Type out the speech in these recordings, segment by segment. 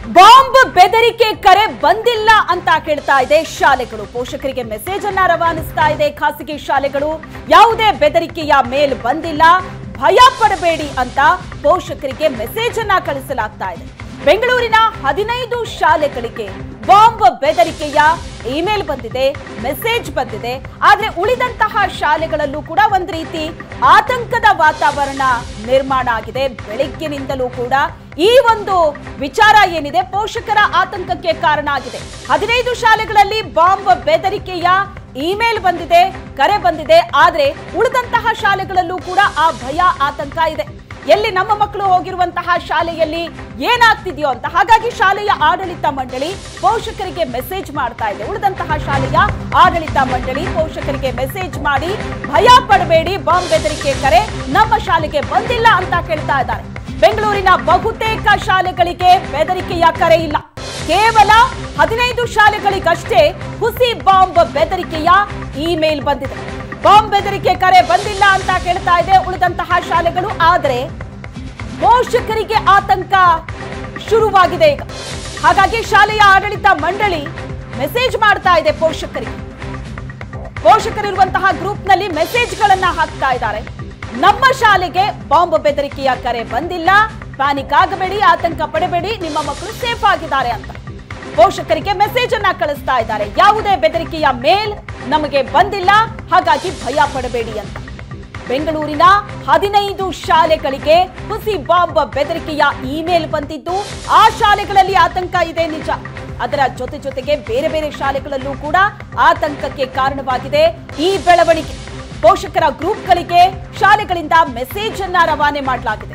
bomb ಬೆದರಿಕೆ ಕರೆ ಬಂದಿಲ್ಲ ಅಂತ ಕೇಳ್ತಾ ಇದೆ ಶಾಲೆಗಳು ಪೋಷಕರಿಗೆ ಮೆಸೇಜ್ ಅನ್ನ ರವಾನಿಸ್ತಾ ಇದೆ ಖಾಸಗಿ ಶಾಲೆಗಳು ಯಾವುದೇ ಬೆದರಿಕೆಯ ಮೇಲ್ ಬಂದಿಲ್ಲ ಭಯ ಪಡಬೇಡಿ ಅಂತ ಪೋಷಕರಿಗೆ ಮೆಸೇಜ್ ಅನ್ನ ಕಳಿಸಲಾಗ್ತಾ ಇದೆ ಬೆಂಗಳೂರಿನ ಹದಿನೈದು ಶಾಲೆಗಳಿಗೆ ಬಾಂಬ್ ಬೆದರಿಕೆಯ ಇಮೇಲ್ ಬಂದಿದೆ ಮೆಸೇಜ್ ಬಂದಿದೆ ಆದ್ರೆ ಉಳಿದಂತಹ ಶಾಲೆಗಳಲ್ಲೂ ಕೂಡ ಒಂದು ರೀತಿ ಆತಂಕದ ವಾತಾವರಣ ನಿರ್ಮಾಣ ಆಗಿದೆ ಬೆಳಗ್ಗಿನಿಂದಲೂ ಕೂಡ ಈ ಒಂದು ವಿಚಾರ ಏನಿದೆ ಪೋಷಕರ ಆತಂಕಕ್ಕೆ ಕಾರಣ ಆಗಿದೆ ಹದಿನೈದು ಶಾಲೆಗಳಲ್ಲಿ ಬಾಂಬ್ ಬೆದರಿಕೆಯ ಇಮೇಲ್ ಬಂದಿದೆ ಕರೆ ಬಂದಿದೆ ಆದ್ರೆ ಉಳಿದಂತಹ ಶಾಲೆಗಳಲ್ಲೂ ಕೂಡ ಆ ಭಯ ಆತಂಕ ಇದೆ ಎಲ್ಲಿ ನಮ್ಮ ಮಕ್ಕಳು ಹೋಗಿರುವಂತಹ ಶಾಲೆಯಲ್ಲಿ ಏನಾಗ್ತಿದೆಯೋ ಅಂತ ಹಾಗಾಗಿ ಶಾಲೆಯ ಆಡಳಿತ ಮಂಡಳಿ ಪೋಷಕರಿಗೆ ಮೆಸೇಜ್ ಮಾಡ್ತಾ ಇದೆ ಉಳಿದಂತಹ ಶಾಲೆಯ ಆಡಳಿತ ಮಂಡಳಿ ಪೋಷಕರಿಗೆ ಮೆಸೇಜ್ ಮಾಡಿ ಭಯ ಪಡಬೇಡಿ ಬಾಂಬ್ ಬೆದರಿಕೆ ಕರೆ ನಮ್ಮ ಶಾಲೆಗೆ ಬಂದಿಲ್ಲ ಅಂತ ಕೇಳ್ತಾ ಇದ್ದಾರೆ ಬೆಂಗಳೂರಿನ ಬಹುತೇಕ ಶಾಲೆಗಳಿಗೆ ಬೆದರಿಕೆಯ ಕರೆ ಇಲ್ಲ ಕೇವಲ ಹದಿನೈದು ಶಾಲೆಗಳಿಗಷ್ಟೇ ಹುಸಿ ಬಾಂಬ್ ಬೆದರಿಕೆಯ ಇಮೇಲ್ ಬಂದಿದೆ ಬಾಂಬ್ ಬೆದರಿಕೆ ಕರೆ ಬಂದಿಲ್ಲ ಅಂತ ಕೇಳ್ತಾ ಇದೆ ಉಳಿದಂತಹ ಶಾಲೆಗಳು ಆದ್ರೆ ಪೋಷಕರಿಗೆ ಆತಂಕ ಶುರುವಾಗಿದೆ ಈಗ ಹಾಗಾಗಿ ಶಾಲೆಯ ಆಡಳಿತ ಮಂಡಳಿ ಮೆಸೇಜ್ ಮಾಡ್ತಾ ಇದೆ ಪೋಷಕರಿಗೆ ಪೋಷಕರಿರುವಂತಹ ಗ್ರೂಪ್ನಲ್ಲಿ ಮೆಸೇಜ್ಗಳನ್ನ ಹಾಕ್ತಾ ಇದ್ದಾರೆ ನಮ್ಮ ಶಾಲೆಗೆ ಬಾಂಬ್ ಬೆದರಿಕೆಯ ಕರೆ ಬಂದಿಲ್ಲ ಪ್ಯಾನಿಕ್ ಆಗಬೇಡಿ ಆತಂಕ ಪಡಬೇಡಿ ನಿಮ್ಮ ಮಕ್ಕಳು ಸೇಫ್ ಆಗಿದ್ದಾರೆ ಅಂತ ಪೋಷಕರಿಗೆ ಮೆಸೇಜ್ ಅನ್ನ ಕಳಿಸ್ತಾ ಇದ್ದಾರೆ ಯಾವುದೇ ಬೆದರಿಕೆಯ ಮೇಲ್ ನಮಗೆ ಬಂದಿಲ್ಲ ಹಾಗಾಗಿ ಭಯ ಪಡಬೇಡಿ ಅಂತ ಬೆಂಗಳೂರಿನ ಹದಿನೈದು ಶಾಲೆಗಳಿಗೆ ಹುಸಿ ಬಾಂಬ್ ಬೆದರಿಕೆಯ ಇಮೇಲ್ ಬಂದಿದ್ದು ಆ ಶಾಲೆಗಳಲ್ಲಿ ಆತಂಕ ಇದೆ ನಿಜ ಅದರ ಜೊತೆ ಜೊತೆಗೆ ಬೇರೆ ಬೇರೆ ಶಾಲೆಗಳಲ್ಲೂ ಕೂಡ ಆತಂಕಕ್ಕೆ ಕಾರಣವಾಗಿದೆ ಈ ಬೆಳವಣಿಗೆ ಪೋಷಕರ ಗ್ರೂಪ್ಗಳಿಗೆ ಶಾಲೆಗಳಿಂದ ಮೆಸೇಜ್ ಅನ್ನ ರವಾನೆ ಮಾಡಲಾಗಿದೆ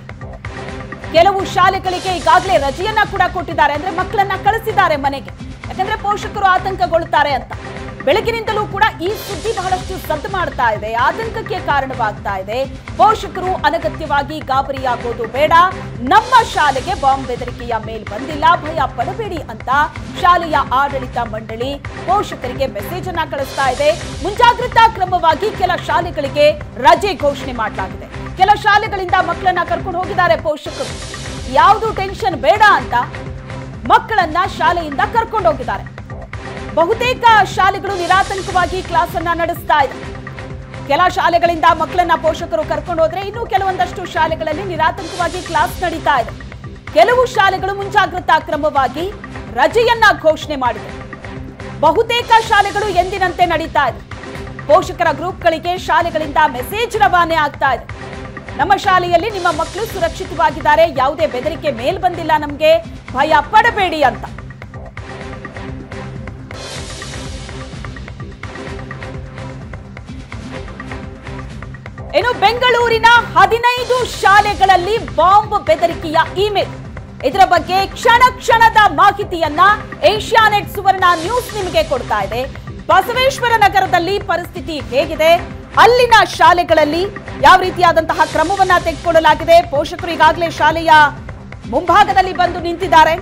ಕೆಲವು ಶಾಲೆಗಳಿಗೆ ಈಗಾಗಲೇ ರಜೆಯನ್ನ ಕೂಡ ಕೊಟ್ಟಿದ್ದಾರೆ ಅಂದ್ರೆ ಮಕ್ಕಳನ್ನ ಕಳಿಸಿದ್ದಾರೆ ಮನೆಗೆ ಯಾಕಂದ್ರೆ ಪೋಷಕರು ಆತಂಕಗೊಳ್ಳುತ್ತಾರೆ ಅಂತ ಬೆಳಗಿನಿಂದಲೂ ಕೂಡ ಈ ಸುದ್ದಿ ಬಹಳಷ್ಟು ಸದ್ದು ಮಾಡ್ತಾ ಇದೆ ಆತಂಕಕ್ಕೆ ಕಾರಣವಾಗ್ತಾ ಇದೆ ಪೋಷಕರು ಅನಗತ್ಯವಾಗಿ ಗಾಬರಿಯಾಗೋದು ಬೇಡ ನಮ್ಮ ಶಾಲೆಗೆ ಬಾಂಬ್ ಬೆದರಿಕೆಯ ಮೇಲ್ ಬಂದಿಲ್ಲ ಭಯ ಪಡಬೇಡಿ ಅಂತ ಶಾಲೆಯ ಆಡಳಿತ ಮಂಡಳಿ ಪೋಷಕರಿಗೆ ಮೆಸೇಜ್ ಅನ್ನ ಕಳಿಸ್ತಾ ಇದೆ ಮುಂಜಾಗ್ರತಾ ಕ್ರಮವಾಗಿ ಕೆಲ ಶಾಲೆಗಳಿಗೆ ರಜೆ ಘೋಷಣೆ ಮಾಡಲಾಗಿದೆ ಕೆಲ ಶಾಲೆಗಳಿಂದ ಮಕ್ಕಳನ್ನ ಕರ್ಕೊಂಡು ಹೋಗಿದ್ದಾರೆ ಪೋಷಕರು ಯಾವುದು ಟೆನ್ಷನ್ ಬೇಡ ಅಂತ ಮಕ್ಕಳನ್ನ ಶಾಲೆಯಿಂದ ಕರ್ಕೊಂಡು ಹೋಗಿದ್ದಾರೆ ಬಹುತೇಕ ಶಾಲೆಗಳು ನಿರಾತಂಕವಾಗಿ ಕ್ಲಾಸ್ ಅನ್ನ ನಡೆಸ್ತಾ ಇದೆ ಕೆಲ ಶಾಲೆಗಳಿಂದ ಮಕ್ಕಳನ್ನ ಪೋಷಕರು ಕರ್ಕೊಂಡು ಹೋದ್ರೆ ಇನ್ನು ಕೆಲವೊಂದಷ್ಟು ಶಾಲೆಗಳಲ್ಲಿ ನಿರಾತಂಕವಾಗಿ ಕ್ಲಾಸ್ ನಡೀತಾ ಇದೆ ಕೆಲವು ಶಾಲೆಗಳು ಮುಂಜಾಗ್ರತಾ ಕ್ರಮವಾಗಿ ರಜೆಯನ್ನ ಘೋಷಣೆ ಮಾಡಿದೆ ಬಹುತೇಕ ಶಾಲೆಗಳು ಎಂದಿನಂತೆ ನಡೀತಾ ಇದೆ ಪೋಷಕರ ಗ್ರೂಪ್ಗಳಿಗೆ ಶಾಲೆಗಳಿಂದ ಮೆಸೇಜ್ ರವಾನೆ ಆಗ್ತಾ ಇದೆ ನಮ್ಮ ಶಾಲೆಯಲ್ಲಿ ನಿಮ್ಮ ಮಕ್ಕಳು ಸುರಕ್ಷಿತವಾಗಿದ್ದಾರೆ ಯಾವುದೇ ಬೆದರಿಕೆ ಮೇಲ್ ಬಂದಿಲ್ಲ ನಮಗೆ ಭಯ ಪಡಬೇಡಿ ಅಂತ ಇನ್ನು ಬೆಂಗಳೂರಿನ ಹದಿನೈದು ಶಾಲೆಗಳಲ್ಲಿ ಬಾಂಬ್ ಬೆದರಿಕೆಯ ಇಮೇಲ್ ಇದರ ಬಗ್ಗೆ ಕ್ಷಣ ಕ್ಷಣದ ಮಾಹಿತಿಯನ್ನ ಏಷ್ಯಾನೆಟ್ ಸುವರ್ಣ ನ್ಯೂಸ್ ನಿಮಗೆ ಕೊಡ್ತಾ ಇದೆ ಬಸವೇಶ್ವರ ನಗರದಲ್ಲಿ ಪರಿಸ್ಥಿತಿ ಹೇಗಿದೆ ಅಲ್ಲಿನ ಶಾಲೆಗಳಲ್ಲಿ ಯಾವ ರೀತಿಯಾದಂತಹ ಕ್ರಮವನ್ನ ತೆಗೆದುಕೊಳ್ಳಲಾಗಿದೆ ಪೋಷಕರು ಈಗಾಗಲೇ ಶಾಲೆಯ ಮುಂಭಾಗದಲ್ಲಿ ಬಂದು ನಿಂತಿದ್ದಾರೆ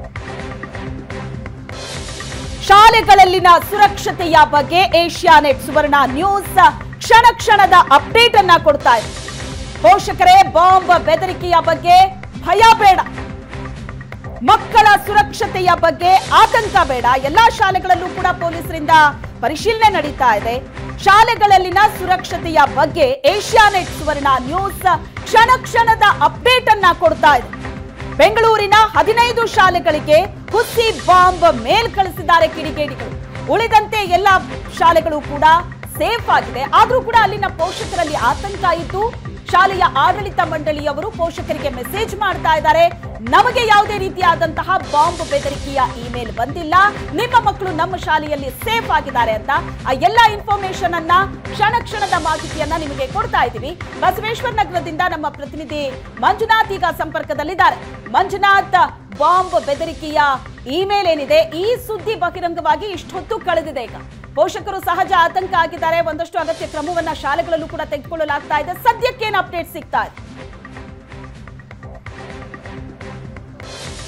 ಶಾಲೆಗಳಲ್ಲಿನ ಸುರಕ್ಷತೆಯ ಬಗ್ಗೆ ಏಷ್ಯಾನೆಟ್ ಸುವರ್ಣ ನ್ಯೂಸ್ ಕ್ಷಣ ಕ್ಷಣದ ಅಪ್ಡೇಟ್ ಅನ್ನ ಕೊಡ್ತಾ ಇದೆ ಪೋಷಕರೇ ಬಾಂಬ್ ಬೆದರಿಕೆಯ ಬಗ್ಗೆ ಭಯ ಬೇಡ ಮಕ್ಕಳ ಸುರಕ್ಷತೆಯ ಬಗ್ಗೆ ಆತಂಕ ಬೇಡ ಎಲ್ಲಾ ಶಾಲೆಗಳಲ್ಲೂ ಕೂಡ ಪೊಲೀಸರಿಂದ ಪರಿಶೀಲನೆ ನಡೀತಾ ಇದೆ ಶಾಲೆಗಳಲ್ಲಿನ ಸುರಕ್ಷತೆಯ ಬಗ್ಗೆ ಏಷ್ಯಾನೆಟ್ ಸುವರ್ಣ ನ್ಯೂಸ್ ಕ್ಷಣ ಕ್ಷಣದ ಅಪ್ಡೇಟ್ ಅನ್ನ ಕೊಡ್ತಾ ಇದೆ ಬೆಂಗಳೂರಿನ ಹದಿನೈದು ಶಾಲೆಗಳಿಗೆ ಹುಸಿ ಬಾಂಬ್ ಮೇಲ್ ಕಳಿಸಿದ್ದಾರೆ ಕಿಡಿಗೇಡಿಗಳು ಉಳಿದಂತೆ ಎಲ್ಲ ಶಾಲೆಗಳು ಕೂಡ ಸೇಫ್ ಆಗಿದೆ ಆದ್ರೂ ಕೂಡ ಅಲ್ಲಿನ ಪೋಷಕರಲ್ಲಿ ಆತಂಕ ಇದ್ದು ಶಾಲೆಯ ಆಡಳಿತ ಮಂಡಳಿಯವರು ಪೋಷಕರಿಗೆ ಮೆಸೇಜ್ ಮಾಡ್ತಾ ಇದ್ದಾರೆ ನಮಗೆ ಯಾವುದೇ ರೀತಿಯಾದಂತಹ ಬಾಂಬ್ ಬೆದರಿಕೆಯ ಇಮೇಲ್ ಬಂದಿಲ್ಲ ನಿಮ್ಮ ಮಕ್ಕಳು ನಮ್ಮ ಶಾಲೆಯಲ್ಲಿ ಸೇಫ್ ಆಗಿದ್ದಾರೆ ಅಂತ ಆ ಎಲ್ಲ ಇನ್ಫಾರ್ಮೇಶನ್ ಅನ್ನ ಕ್ಷಣ ಕ್ಷಣದ ಮಾಹಿತಿಯನ್ನ ನಿಮಗೆ ಕೊಡ್ತಾ ಇದ್ದೀವಿ ಬಸವೇಶ್ವರ ನಗರದಿಂದ ನಮ್ಮ ಪ್ರತಿನಿಧಿ ಮಂಜುನಾಥ್ ಈಗ ಸಂಪರ್ಕದಲ್ಲಿದ್ದಾರೆ ಮಂಜುನಾಥ್ ಬಾಂಬ್ ಬೆದರಿಕೆಯ ಇಮೇಲ್ ಏನಿದೆ ಈ ಸುದ್ದಿ ಬಹಿರಂಗವಾಗಿ ಇಷ್ಟೊತ್ತು ಕಳೆದಿದೆ ಈಗ ಪೋಷಕರು ಸಹಜ ಆತಂಕ ಆಗಿದ್ದಾರೆ ಒಂದಷ್ಟು ಅಗತ್ಯ ಕ್ರಮವನ್ನ ಶಾಲೆಗಳಲ್ಲೂ ಕೂಡ ತೆಗೆದುಕೊಳ್ಳಲಾಗ್ತಾ ಇದೆ ಸದ್ಯಕ್ಕೇನು ಅಪ್ಡೇಟ್ ಸಿಗ್ತಾ ಇದೆ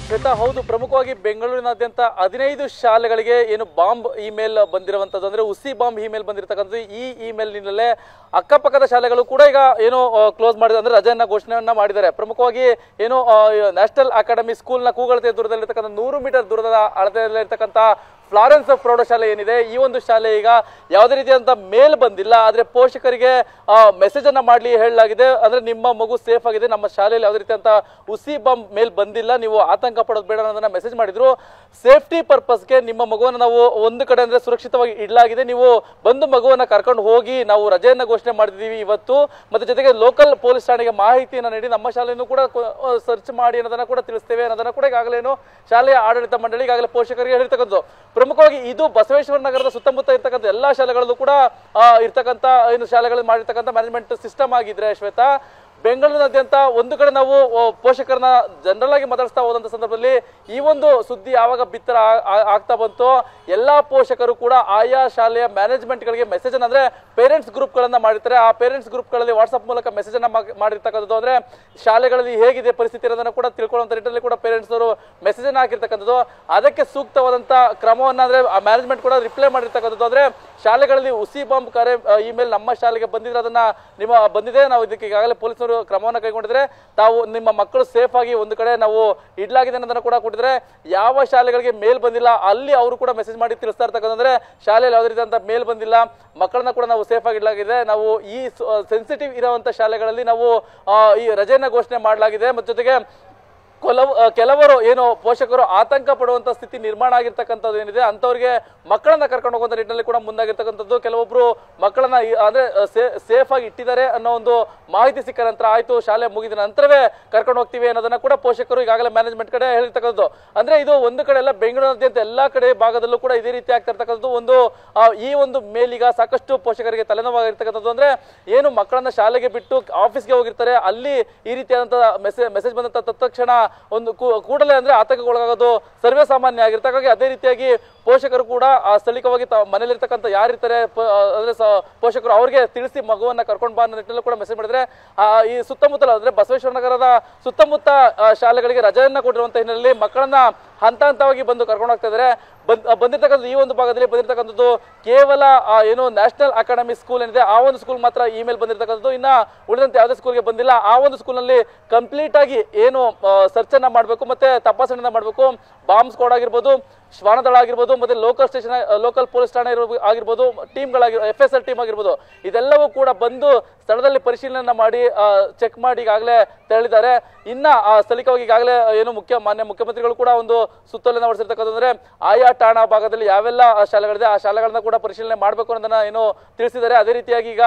ಶ್ವೇತಾ ಹೌದು ಪ್ರಮುಖವಾಗಿ ಬೆಂಗಳೂರಿನಾದ್ಯಂತ ಹದಿನೈದು ಶಾಲೆಗಳಿಗೆ ಏನು ಬಾಂಬ್ ಇಮೇಲ್ ಬಂದಿರುವಂತದ್ದು ಅಂದ್ರೆ ಉಸಿ ಬಾಂಬ್ ಇಮೇಲ್ ಬಂದಿರತಕ್ಕಂಥದ್ದು ಈ ಇಮೇಲ್ನಿಂದಲೇ ಅಕ್ಕಪಕ್ಕದ ಶಾಲೆಗಳು ಕೂಡ ಈಗ ಏನು ಕ್ಲೋಸ್ ಮಾಡಿದ ಅಂದ್ರೆ ರಜೆಯನ್ನ ಘೋಷಣೆಯನ್ನ ಮಾಡಿದ್ದಾರೆ ಪ್ರಮುಖವಾಗಿ ಏನು ನ್ಯಾಷನಲ್ ಅಕಾಡೆಮಿ ಸ್ಕೂಲ್ನ ಕೂಗಳತೆ ದೂರದಲ್ಲಿರ್ತಕ್ಕಂಥ ನೂರು ಮೀಟರ್ ದೂರದ ಅಳತೆಯಲ್ಲಿರ್ತಕ್ಕಂಥ ಫ್ಲಾರೆನ್ಸ್ ಪ್ರೌಢಶಾಲೆ ಏನಿದೆ ಈ ಒಂದು ಶಾಲೆ ಈಗ ಯಾವುದೇ ರೀತಿಯಾದಂಥ ಮೇಲ್ ಬಂದಿಲ್ಲ ಆದ್ರೆ ಪೋಷಕರಿಗೆ ಮೆಸೇಜ್ ಅನ್ನ ಮಾಡ್ಲಿ ಹೇಳಲಾಗಿದೆ ಅಂದ್ರೆ ನಿಮ್ಮ ಮಗು ಸೇಫ್ ಆಗಿದೆ ನಮ್ಮ ಶಾಲೆಯಲ್ಲಿ ಯಾವುದೇ ರೀತಿಯಂತ ಉಸಿ ಬಾಂಬ್ ಮೇಲ್ ಬಂದಿಲ್ಲ ನೀವು ಆತಂಕ ಪಡೋದು ಬೇಡ ಅನ್ನೋದನ್ನ ಮೆಸೇಜ್ ಮಾಡಿದ್ರು ಸೇಫ್ಟಿ ಪರ್ಪಸ್ಗೆ ನಿಮ್ಮ ಮಗುವನ್ನ ನಾವು ಒಂದು ಕಡೆ ಅಂದ್ರೆ ಸುರಕ್ಷಿತವಾಗಿ ಇಡಲಾಗಿದೆ ನೀವು ಬಂದು ಮಗುವನ್ನ ಕರ್ಕೊಂಡು ಹೋಗಿ ನಾವು ರಜೆಯನ್ನ ಘೋಷಣೆ ಮಾಡಿದೀವಿ ಇವತ್ತು ಮತ್ತೆ ಜೊತೆಗೆ ಲೋಕಲ್ ಪೊಲೀಸ್ ಠಾಣೆಗೆ ಮಾಹಿತಿಯನ್ನ ನೀಡಿ ನಮ್ಮ ಶಾಲೆಯನ್ನು ಕೂಡ ಸರ್ಚ್ ಮಾಡಿ ಅನ್ನೋದನ್ನ ಕೂಡ ತಿಳಿಸ್ತೇವೆ ಅನ್ನೋದನ್ನ ಕೂಡ ಈಗಾಗಲೇ ಏನು ಶಾಲೆಯ ಆಡಳಿತ ಮಂಡಳಿ ಈಗಾಗಲೇ ಪೋಷಕರಿಗೆ ಹೇಳಿರ್ತಕ್ಕಂಥದ್ದು ಪ್ರಮುಖವಾಗಿ ಇದು ಬಸವೇಶ್ವರ ನಗರದ ಸುತ್ತಮುತ್ತ ಇರ್ತಕ್ಕಂಥ ಎಲ್ಲಾ ಶಾಲೆಗಳಲ್ಲೂ ಕೂಡ ಆ, ಇರ್ತಕ್ಕಂಥ ಏನು ಶಾಲೆಗಳಲ್ಲಿ ಮಾಡಿರ್ತಕ್ಕಂಥ ಮ್ಯಾನೇಜ್ಮೆಂಟ್ ಸಿಸ್ಟಮ್ ಆಗಿದ್ರೆ ಶ್ವೇತಾ ಬೆಂಗಳೂರಿನಾದ್ಯಂತ ಒಂದು ಕಡೆ ನಾವು ಆ, ಪೋಷಕರನ್ನ ಜನರಲ್ ಆಗಿ ಮಾತಾಡಿಸ್ತಾ ಹೋದಂತ ಸಂದರ್ಭದಲ್ಲಿ ಈ ಒಂದು ಸುದ್ದಿ ಯಾವಾಗ ಬಿತ್ತರ ಆ- ಆ- ಆಗ್ತಾ ಬಂತು ಎಲ್ಲಾ ಪೋಷಕರು ಕೂಡ ಆಯಾ ಶಾಲೆಯ ಮ್ಯಾನೇಜ್ಮೆಂಟ್ ಗಳಿಗೆ ಮೆಸೇಜ್ ಅಂದ್ರೆ ಪೇರೆಂಟ್ಸ್ ಗ್ರೂಪ್ ಗಳನ್ನ ಮಾಡಿರ್ತಾರೆ ಆ ಪೇರೆಂಟ್ಸ್ ಗ್ರೂಪ್ ಗಳಲ್ಲಿ ವಾಟ್ಸ್ಆಪ್ ಮೂಲಕ ಮೆಸೇಜ್ ಅನ್ನ ಮಾ- ಮಾಡಿರ್ತಕ್ಕಂಥದ್ದು ಅಂದ್ರೆ ಶಾಲೆಗಳಲ್ಲಿ ಹೇಗಿದೆ ಪರಿಸ್ಥಿತಿ ಇರೋದನ್ನ ಕೂಡ ತಿಳ್ಕೊಳ್ಳುವಂತ ನಿಟ್ಟಿನಲ್ಲಿ ಕೂಡ ಪೇರೆಂಟ್ಸ್ ಅವರು ಮೆಸೇಜ್ ಅನ್ನ ಹಾಕಿರ್ತಕ್ಕಂಥದ್ದು ಅದಕ್ಕೆ ಸೂಕ್ತವಾದಂತ ಕ್ರಮವನ್ನ ಅಂದ್ರೆ ಆ ಮ್ಯಾನೇಜ್ಮೆಂಟ್ ಕೂಡ ರಿಪ್ಲೈ ಮಾಡಿರ್ತಕ್ಕಂಥದ್ದು ಅಂದ್ರೆ ಶಾಲೆಗಳಲ್ಲಿ ಉಸಿ ಬಾಂಬ್ ಕರೆ ಇಮೇಲ್ ನಮ್ಮ ಶಾಲೆಗೆ ಬಂದಿದ್ರೆ ಅದನ್ನ ನಿಮ್ಮ ಬಂದಿದೆ ನಾವು ಇದಕ್ಕೆ ಈಗಾಗಲೇ ಪೊಲೀಸರು ಕ್ರಮವನ್ನು ಕೈಗೊಂಡಿದ್ರೆ ತಾವು ನಿಮ್ಮ ಮಕ್ಕಳು ಸೇಫ್ ಆಗಿ ಒಂದು ಕಡೆ ನಾವು ಇಡ್ಲಾಗಿದೆ ಅನ್ನೋದನ್ನ ಕೂಡ ಕೊಟ್ಟಿದ್ರೆ ಯಾವ ಶಾಲೆಗಳಿಗೆ ಮೇಲ್ ಬಂದಿಲ್ಲ ಅಲ್ಲಿ ಅವರು ಕೂಡ ಮೆಸೇಜ್ ಮಾಡಿ ತಿಳಿಸ್ತಾ ಇರ್ತಕ್ಕಂಥದ್ರೆ ಶಾಲೆಯಲ್ಲಿ ಯಾವುದೇ ರೀತಿಯಂತ ಮೇಲ್ ಬಂದಿಲ್ಲ ಮಕ್ಕಳನ್ನ ಕೂಡ ನಾವು ಸೇಫ್ ಆಗಿ ಇಡಲಾಗಿದೆ ನಾವು ಈ ಸೆನ್ಸಿಟಿವ್ ಇರುವಂತ ಶಾಲೆಗಳಲ್ಲಿ ನಾವು ಆ, ಈ ರಜೆಯನ್ನ ಘೋಷಣೆ ಮಾಡಲಾಗಿದೆ ಮತ್ತು ಜೊತೆಗೆ ಕೆಲವು ಆ, ಕೆಲವರು ಏನು ಪೋಷಕರು ಆತಂಕ ಪಡುವಂತ ಸ್ಥಿತಿ ನಿರ್ಮಾಣ ಆಗಿರ್ತಕ್ಕಂಥದ್ದು ಏನಿದೆ ಅಂತವರಿಗೆ ಮಕ್ಕಳನ್ನ ಕರ್ಕೊಂಡು ಹೋಗುವಂತ ನಿಟ್ಟಿನಲ್ಲಿ ಕೂಡ ಮುಂದಾಗಿರ್ತಕ್ಕಂಥದ್ದು ಕೆಲವೊಬ್ರು ಮಕ್ಕಳನ್ನ ಈ- ಅಂದ್ರೆ ಸೇಫ್ ಆಗಿ ಇಟ್ಟಿದ್ದಾರೆ ಅನ್ನೋ ಒಂದು ಮಾಹಿತಿ ಸಿಕ್ಕ ನಂತರ ಆಯ್ತು ಶಾಲೆ ಮುಗಿದ ನಂತರವೇ ಕರ್ಕೊಂಡು ಹೋಗ್ತೀವಿ ಅನ್ನೋದನ್ನ ಕೂಡ ಪೋಷಕರು ಈಗಾಗಲೇ ಮ್ಯಾನೇಜ್ಮೆಂಟ್ ಕಡೆ ಹೇಳಿರ್ತಕ್ಕಂಥದ್ದು ಅಂದ್ರೆ ಇದು ಒಂದು ಕಡೆ ಎಲ್ಲ ಬೆಂಗಳೂರಿನಾದ್ಯಂತ ಎಲ್ಲಾ ಕಡೆ ಭಾಗದಲ್ಲೂ ಕೂಡ ಇದೇ ರೀತಿ ಆಗ್ತಾ ಇರ್ತಕ್ಕಂಥದ್ದು ಒಂದು ಆ, ಈ ಒಂದು ಮೇಲೀಗ ಸಾಕಷ್ಟು ಪೋಷಕರಿಗೆ ತಲೆನೋವಾಗಿರ್ತಕ್ಕಂಥದ್ದು ಅಂದ್ರೆ ಏನು ಮಕ್ಕಳನ್ನ ಶಾಲೆಗೆ ಬಿಟ್ಟು ಆಫೀಸ್ಗೆ ಹೋಗಿರ್ತಾರೆ ಅಲ್ಲಿ ಈ ರೀತಿಯಾದಂತಹ ಮೆಸೇಜ್ ಮೆಸೇಜ್ ಬಂದಂತ ತತ್ಕ್ಷಣ ಒಂದು ಕೂ- ಕೂಡಲೇ ಅಂದ್ರೆ ಆತಂಕಗೊಳಗಾಗೋದು ಸರ್ವೇ ಸಾಮಾನ್ಯ ಆಗಿರುತ್ತೆ ಹಾಗಾಗಿ ಅದೇ ರೀತಿಯಾಗಿ ಪೋಷಕರು ಕೂಡ ಆ ಸ್ಥಳೀಯವಾಗಿ ತ- ಮನೇಲಿರ್ತಕ್ಕಂಥ ಯಾರಿರ್ತಾರೆ ಪ- ಅಂದ್ರೆ ಸ- ಪೋಷಕರು ಅವ್ರಿಗೆ ತಿಳಿಸಿ ಮಗುವನ್ನ ಕರ್ಕೊಂಡು ಬಾ ಅನ್ನೋ ನಿಟ್ಟಿನಲ್ಲಿ ಕೂಡ ಮೆಸೇಜ್ ಮಾಡಿದ್ರೆ ಆ, ಈ ಸುತ್ತಮುತ್ತಲ ಅಂದ್ರೆ ಬಸವೇಶ್ವರ ನಗರದ ಸುತ್ತಮುತ್ತ ಆ, ಶಾಲೆಗಳಿಗೆ ರಜೆಯನ್ನ ಕೊಟ್ಟಿರುವಂತ ಹಿನ್ನೆಲೆಯಲ್ಲಿ ಮಕ್ಕಳನ್ನ ಹಂತ ಹಂತವಾಗಿ ಬಂದು ಕರ್ಕೊಂಡು ಹೋಗ್ತಾ ಇದ್ದಾರೆ ಬಂದ್ ಬಂದಿರ್ತಕ್ಕಂಥದ್ದು ಈ ಒಂದು ಭಾಗದಲ್ಲಿ ಬಂದಿರತಕ್ಕಂಥದ್ದು ಕೇವಲ ಆ, ಏನು ನ್ಯಾಷನಲ್ ಅಕಾಡೆಮಿ ಸ್ಕೂಲ್ ಏನಿದೆ ಆ ಒಂದು ಸ್ಕೂಲ್ ಮಾತ್ರ ಇಮೇಲ್ ಬಂದಿರತಕ್ಕಂಥದ್ದು ಇನ್ನ ಉಳಿದಂತೆ ಯಾವುದೇ ಸ್ಕೂಲ್ಗೆ ಬಂದಿಲ್ಲ ಆ ಒಂದು ಸ್ಕೂಲ್ನಲ್ಲಿ ಕಂಪ್ಲೀಟ್ ಆಗಿ ಏನು ಸರ್ಚ್ ಅನ್ನ ಮಾಡಬೇಕು ಮತ್ತೆ ತಪಾಸಣೆಯನ್ನ ಮಾಡಬೇಕು ಬಾಂಬ್ ಸ್ಕ್ವಾಡ್ ಆಗಿರ್ಬೋದು ಶ್ವಾನದಳ ಆಗಿರ್ಬೋದು ಮತ್ತೆ ಲೋಕಲ್ ಸ್ಟೇಷನ್ ಲೋಕಲ್ ಪೊಲೀಸ್ ಠಾಣೆ ಇರ್ಬೋದು- ಆಗಿರ್ಬೋದು ಟೀಮ್ಗಳಾಗಿ ಎಫ್ ಎಸ್ ಎಲ್ ಟೀಮ್ ಆಗಿರ್ಬೋದು ಇದೆಲ್ಲವೂ ಕೂಡ ಬಂದು ಸ್ಥಳದಲ್ಲಿ ಪರಿಶೀಲನೆ ಮಾಡಿ ಚೆಕ್ ಮಾಡಿ ಈಗಾಗಲೇ ತೆರಳಿದ್ದಾರೆ ಇನ್ನ ಆ, ಸ್ಥಳೀಯವಾಗಿ ಈಗಾಗಲೇ ಏನು ಮುಖ್ಯ ಮಾನ್ಯ ಮುಖ್ಯಮಂತ್ರಿಗಳು ಕೂಡ ಒಂದು ಸುತ್ತೋಲೆನ ಹೊರಡಿಸಿರ್ತಕ್ಕಂಥ ಅಂದ್ರೆ ಆಯಾ ಠಾಣಾ ಭಾಗದಲ್ಲಿ ಯಾವೆಲ್ಲ ಆ ಶಾಲೆಗಳಿದೆ ಆ ಶಾಲೆಗಳನ್ನ ಕೂಡ ಪರಿಶೀಲನೆ ಮಾಡಬೇಕು ಅನ್ನೋದನ್ನ ಏನು ತಿಳಿಸಿದ್ದಾರೆ ಅದೇ ರೀತಿಯಾಗಿ ಈಗ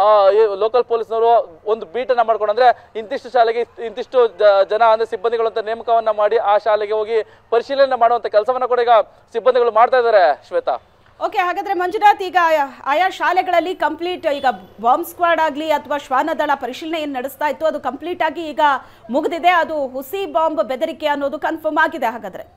ಲೋಕಲ್ ಪೊಲೀಸ್ನವರು ಒಂದು ಬೀಟನ್ನ ಮಾಡ್ಕೊಂಡು ಅಂದ್ರೆ ಇಂತಿಷ್ಟು ಶಾಲೆಗೆ ಇಂತಿಷ್ಟು ಜ- ಜನ ಅಂದ್ರೆ ಸಿಬ್ಬಂದಿಗಳು ಅಂತ ನೇಮಕವನ್ನ ಮಾಡಿ ಆ ಶಾಲೆಗೆ ಹೋಗಿ ಪರಿಶೀಲನೆ ಮಾಡುವಂತ ಕೆಲಸವನ್ನ ಕೂಡ ಈಗ ಸಿಬ್ಬಂದಿಗಳು ಮಾಡ್ತಾ ಇದ್ದಾರೆ ಶ್ವೇತಾ ಓಕೆ ಹಾಗಾದ್ರೆ ಮಂಜುನಾಥ್ ಈಗ ಆಯಾ ಶಾಲೆಗಳಲ್ಲಿ ಕಂಪ್ಲೀಟ್ ಈಗ ಬಾಂಬ್ ಸ್ಕ್ವಾಡ್ ಆಗಲಿ ಅಥವಾ ಶ್ವಾನದಳ ಪರಿಶೀಲನೆ ಏನು ನಡೆಸ್ತಾ ಇತ್ತು ಅದು ಕಂಪ್ಲೀಟ್ ಆಗಿ ಈಗ ಮುಗಿದಿದೆ ಅದು ಹುಸಿ ಬಾಂಬ್ ಬೆದರಿಕೆ ಅನ್ನೋದು ಕನ್ಫರ್ಮ್ ಆಗಿದೆ ಹಾಗಾದ್ರೆ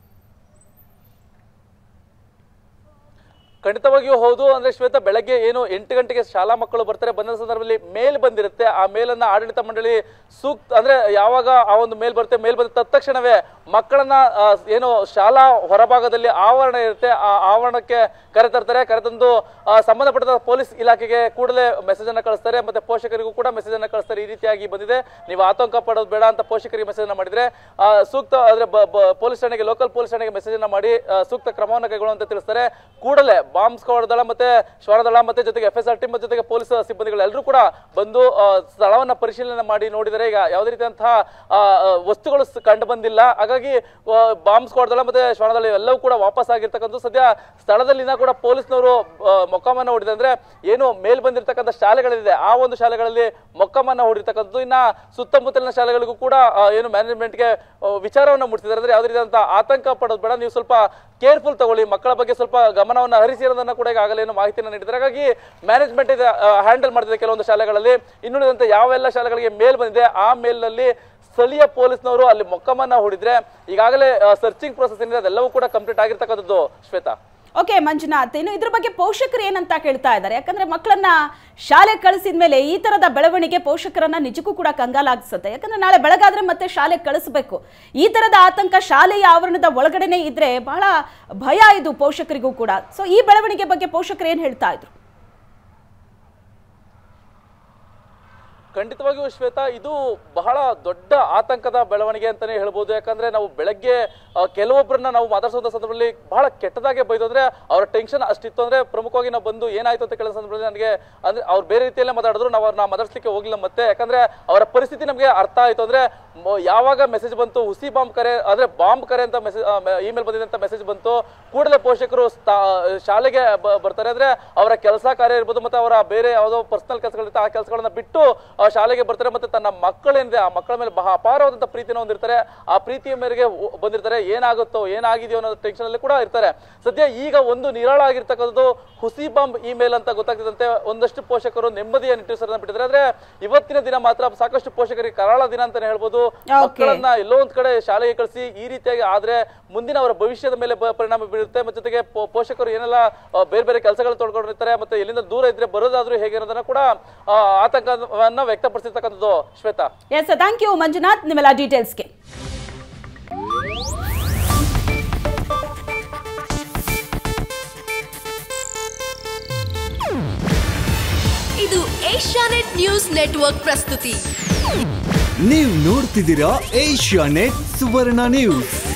ಖಂಡಿತವಾಗಿಯೂ ಹೌದು ಅಂದ್ರೆ ಶ್ವೇತ ಬೆಳಗ್ಗೆ ಏನು ಎಂಟು ಗಂಟೆಗೆ ಶಾಲಾ ಮಕ್ಕಳು ಬರ್ತಾರೆ ಬಂದ ಸಂದರ್ಭದಲ್ಲಿ ಮೇಲ್ ಬಂದಿರುತ್ತೆ ಆ ಮೇಲನ್ನ ಆಡಳಿತ ಮಂಡಳಿ ಸೂಕ್ತ ಅಂದ್ರೆ ಯಾವಾಗ ಆ ಒಂದು ಮೇಲ್ ಬರುತ್ತೆ ಮೇಲ್ ಬಂದ ತತ್ಕ್ಷಣವೇ ಮಕ್ಕಳನ್ನ ಆ, ಏನು ಶಾಲಾ ಹೊರಭಾಗದಲ್ಲಿ ಆವರಣ ಇರುತ್ತೆ ಆ ಆವರಣಕ್ಕೆ ಕರೆತರ್ತಾರೆ ಕರೆತಂದು ಆ, ಸಂಬಂಧಪಟ್ಟ ಪೊಲೀಸ್ ಇಲಾಖೆಗೆ ಕೂಡಲೇ ಮೆಸೇಜ್ ಅನ್ನ ಕಳಿಸ್ತಾರೆ ಮತ್ತೆ ಪೋಷಕರಿಗೂ ಕೂಡ ಮೆಸೇಜ್ ಅನ್ನ ಕಳಿಸ್ತಾರೆ ಈ ರೀತಿಯಾಗಿ ಬಂದಿದೆ ನೀವು ಆತಂಕ ಪಡೋದು ಬೇಡ ಅಂತ ಪೋಷಕರಿಗೆ ಮೆಸೇಜ್ ಅನ್ನ ಮಾಡಿದ್ರೆ ಆ, ಸೂಕ್ತ ಅಂದ್ರೆ ಬ- ಬ- ಪೊಲೀಸ್ ಠಾಣೆಗೆ ಲೋಕಲ್ ಪೊಲೀಸ್ ಠಾಣೆಗೆ ಮೆಸೇಜ್ ಅನ್ನ ಮಾಡಿ ಆ, ಸೂಕ್ತ ಕ್ರಮವನ್ನು ಕೈಗೊಳ್ಳುವಂತೆ ತಿಳಿಸ್ತಾರೆ ಕೂಡಲೇ ಬಾಂಬ್ ಸ್ಕ್ವಾಡ್ ದಳ ಮತ್ತೆ ಶ್ವಾನದಳ ಮತ್ತೆ ಜೊತೆಗೆ ಎಫ್ ಎಸ್ ಆರ್ ಟೀಮ್ ಜೊತೆಗೆ ಪೊಲೀಸ್ ಸಿಬ್ಬಂದಿಗಳು ಎಲ್ಲರೂ ಕೂಡ ಬಂದು ಆ, ಸ್ಥಳವನ್ನ ಪರಿಶೀಲನೆ ಮಾಡಿ ನೋಡಿದರೆ ಈಗ ಯಾವುದೇ ರೀತಿಯಂತಹ ಆ, ಆ, ವಸ್ತುಗಳು ಸ- ಕಂಡು ಬಂದಿಲ್ಲ ಹಾಗಾಗಿ ಬಾಂಬ್ ಸ್ಕ್ವಾಡ್ ದಳ ಮತ್ತೆ ಶ್ವಾನದಳ ಎಲ್ಲವೂ ಕೂಡ ವಾಪಸ್ ಆಗಿರ್ತಕ್ಕಂಥ ಸದ್ಯ ಸ್ಥಳದಲ್ಲಿನ ಕೂಡ ಪೊಲೀಸ್ನವರು ಮೊಕ್ಕಮನ್ನ ಹೊಡಿದೆ ಅಂದ್ರೆ ಏನು ಮೇಲ್ ಬಂದಿರತಕ್ಕಂಥ ಶಾಲೆಗಳಿದೆ ಆ ಒಂದು ಶಾಲೆಗಳಲ್ಲಿ ಮೊಕ್ಕಮನ್ನ ಹೊಡಿರ್ತಕ್ಕಂಥದ್ದು ಇನ್ನ ಸುತ್ತಮುತ್ತಲಿನ ಶಾಲೆಗಳಿಗೂ ಕೂಡ ಆ, ಏನು ಮ್ಯಾನೇಜ್ಮೆಂಟ್ಗೆ ವಿಚಾರವನ್ನ ಮುಟ್ಟಿಸಿದ್ದಾರೆ ಅಂದ್ರೆ ಯಾವುದೇ ರೀತಿಯಾದಂತಹ ಆತಂಕ ಪಡೋದು ಬೇಡ ನೀವು ಸ್ವಲ್ಪ ಕೇರ್ಫುಲ್ ತಗೊಳ್ಳಿ ಮಕ್ಕಳ ಬಗ್ಗೆ ಸ್ವಲ್ಪ ಗಮನವನ್ನು ಹರಿಸಿರೋದನ್ನ ಕೂಡ ಈಗಾಗಲೇ ಏನು ಮಾಹಿತಿಯನ್ನು ನೀಡಿದ್ದಾರೆ ಹಾಗಾಗಿ ಮ್ಯಾನೇಜ್ಮೆಂಟ್ ಇದೆ ಹ್ಯಾಂಡಲ್ ಮಾಡ್ತಿದೆ ಕೆಲವೊಂದು ಶಾಲೆಗಳಲ್ಲಿ ಇನ್ನುಳಿದಂತೆ ಯಾವೆಲ್ಲ ಶಾಲೆಗಳಿಗೆ ಮೇಲ್ ಬಂದಿದೆ ಆ ಮೇಲ್ನಲ್ಲಿ ಸ್ಥಳೀಯ ಪೊಲೀಸ್ನವರು ಅಲ್ಲಿ ಮೊಕ್ಕಮನ್ನ ಹೂಡಿದ್ರೆ ಈಗಾಗಲೇ ಸರ್ಚಿಂಗ್ ಪ್ರೊಸೆಸ್ ಏನಿದೆ ಅದೆಲ್ಲವೂ ಕೂಡ ಕಂಪ್ಲೀಟ್ ಆಗಿರ್ತಕ್ಕಂಥದ್ದು ಶ್ವೇತಾ ಓಕೆ ಮಂಜುನಾಥ್ ಇನ್ನು ಇದ್ರ ಬಗ್ಗೆ ಪೋಷಕರು ಏನಂತ ಕೇಳ್ತಾ ಇದ್ದಾರೆ ಯಾಕಂದ್ರೆ ಮಕ್ಕಳನ್ನ ಶಾಲೆ ಕಳಿಸಿದ ಮೇಲೆ ಈ ತರದ ಬೆಳವಣಿಗೆ ಪೋಷಕರನ್ನ ನಿಜಕ್ಕೂ ಕೂಡ ಕಂಗಾಲಾಗಿಸುತ್ತೆ ಯಾಕಂದ್ರೆ ನಾಳೆ ಬೆಳಗಾದ್ರೆ ಮತ್ತೆ ಶಾಲೆ ಕಳಿಸ್ಬೇಕು ಈ ತರದ ಆತಂಕ ಶಾಲೆಯ ಆವರಣದ ಒಳಗಡೆನೆ ಇದ್ರೆ ಬಹಳ ಭಯ ಇದು ಪೋಷಕರಿಗೂ ಕೂಡ ಸೊ ಈ ಬೆಳವಣಿಗೆ ಬಗ್ಗೆ ಪೋಷಕರು ಏನ್ ಹೇಳ್ತಾ ಇದ್ರು ಖಂಡಿತವಾಗಿಯೂ ಶ್ವೇತಾ ಇದು ಬಹಳ ದೊಡ್ಡ ಆತಂಕದ ಬೆಳವಣಿಗೆ ಅಂತಾನೆ ಹೇಳ್ಬೋದು ಯಾಕಂದ್ರೆ ನಾವು ಬೆಳಗ್ಗೆ ಆ, ಕೆಲವೊಬ್ಬರನ್ನ ನಾವು ಮಾತಾಡಿಸುವಂತ ಸಂದರ್ಭದಲ್ಲಿ ಬಹಳ ಕೆಟ್ಟದಾಗೆ ಬೈದು ಅಂದ್ರೆ ಅವರ ಟೆನ್ಷನ್ ಅಷ್ಟಿತ್ತು ಅಂದ್ರೆ ಪ್ರಮುಖವಾಗಿ ನಾವು ಬಂದು ಏನಾಯ್ತು ಅಂತ ಕೇಳೋ ಸಂದರ್ಭದಲ್ಲಿ ನನಗೆ ಅಂದ್ರೆ ಅವ್ರು ಬೇರೆ ರೀತಿಯಲ್ಲೇ ಮಾತಾಡಿದ್ರು ನಾವು ಅವ್ರನ್ನ ಮಾತಾಡ್ಸ್ಲಿಕ್ಕೆ ಹೋಗ್ಲಿಲ್ಲ ಮತ್ತೆ ಯಾಕಂದ್ರೆ ಅವರ ಪರಿಸ್ಥಿತಿ ನಮಗೆ ಅರ್ಥ ಆಯ್ತು ಅಂದ್ರೆ ಮ- ಯಾವಾಗ ಮೆಸೇಜ್ ಬಂತು ಹುಸಿ ಬಾಂಬ್ ಕರೆ ಅಂದ್ರೆ ಬಾಂಬ್ ಕರೆ ಅಂತ ಮೆಸೇಜ್ ಇಮೇಲ್ ಬಂದಿದೆ ಅಂತ ಮೆಸೇಜ್ ಬಂತು ಕೂಡಲೇ ಪೋಷಕರು ಸ್ಥಾ- ಶಾಲೆಗೆ ಬ- ಬರ್ತಾರೆ ಅಂದ್ರೆ ಅವರ ಕೆಲಸ ಕಾರ್ಯ ಇರ್ಬೋದು ಮತ್ತೆ ಅವರ ಬೇರೆ ಯಾವುದೋ ಪರ್ಸನಲ್ ಕೆಲಸಗಳಿರುತ್ತೆ ಆ ಕೆಲಸಗಳನ್ನ ಬಿಟ್ಟು ಆ ಶಾಲೆಗೆ ಬರ್ತಾರೆ ಮತ್ತೆ ತನ್ನ ಮಕ್ಕಳೇನಿದೆ ಆ ಮಕ್ಕಳ ಮೇಲೆ ಬಹಳ ಅಪಾರವಾದಂತ ಪ್ರೀತಿನ ಹೊಂದಿರ್ತಾರೆ ಆ ಪ್ರೀತಿಯ ಮೇರೆಗೆ ಒ- ಬಂದಿರ್ತಾರೆ ಏನಾಗುತ್ತೋ ಏನಾಗಿದೆಯೋ ಅನ್ನೋ ಟೆನ್ಷನ್ ಅಲ್ಲಿ ಕೂಡ ಇರ್ತಾರೆ ಸದ್ಯ ಈಗ ಒಂದು ನಿರಾಳ ಆಗಿರ್ತಕ್ಕಂಥದ್ದು ಹುಸಿ ಬಾಂಬ್ ಇಮೇಲ್ ಅಂತ ಗೊತ್ತಾಗ್ತಿದಂತೆ ಒಂದಷ್ಟು ಪೋಷಕರು ನೆಮ್ಮದಿಯ ನಿಟ್ಟುಸಿರನ್ನ ಬಿಟ್ಟಿದ್ದಾರೆ ಆದ್ರೆ ಇವತ್ತಿನ ದಿನ ಮಾತ್ರ ಸಾಕಷ್ಟು ಪೋಷಕರಿಗೆ ಕರಾಳ ದಿನ ಅಂತಾನೆ ಹೇಳ್ಬೋದು ಮಕ್ಕಳನ್ನ ಎಲ್ಲೋ ಒಂದ್ ಕಡೆ ಶಾಲೆಗೆ ಕಳಿಸಿ ಈ ರೀತಿಯಾಗಿ ಆದ್ರೆ ಮುಂದಿನ ಅವರ ಭವಿಷ್ಯದ ಮೇಲೆ ಬ- ಪರಿಣಾಮ ಬೀರುತ್ತೆ ಮತ್ತೆ ಜೊತೆಗೆ ಪೋ- ಪೋಷಕರು ಏನೆಲ್ಲ ಆ, ಬೇರೆ ಬೇರೆ ಕೆಲಸಗಳು ತೊಡ್ಕೊಂಡಿರ್ತಾರೆ ಮತ್ತೆ ಎಲ್ಲಿಂದ ದೂರ ಇದ್ರೆ ಬರೋದಾದ್ರೂ ಹೇಗೆ ಅನ್ನೋದನ್ನ ಕೂಡ ಆ, ಆತಂಕವನ್ನ ವ್ಯಕ್ತಪಡಿಸಿರ್ತಕ್ಕಂಥದ್ದು Shweta yes thank you Manjunath ನಿಮ್ಮೆಲ್ಲ ಡೀಟೇಲ್ಸ್ಗೆ ಇದು ಏಷ್ಯಾನೆಟ್ ನ್ಯೂಸ್ ನೆಟ್ವರ್ಕ್ ಪ್ರಸ್ತುತಿ ನೀವು ನೋಡ್ತಿದ್ದೀರಾ ಏಷ್ಯಾ ನೆಟ್ ಸುವರ್ಣ ನ್ಯೂಸ್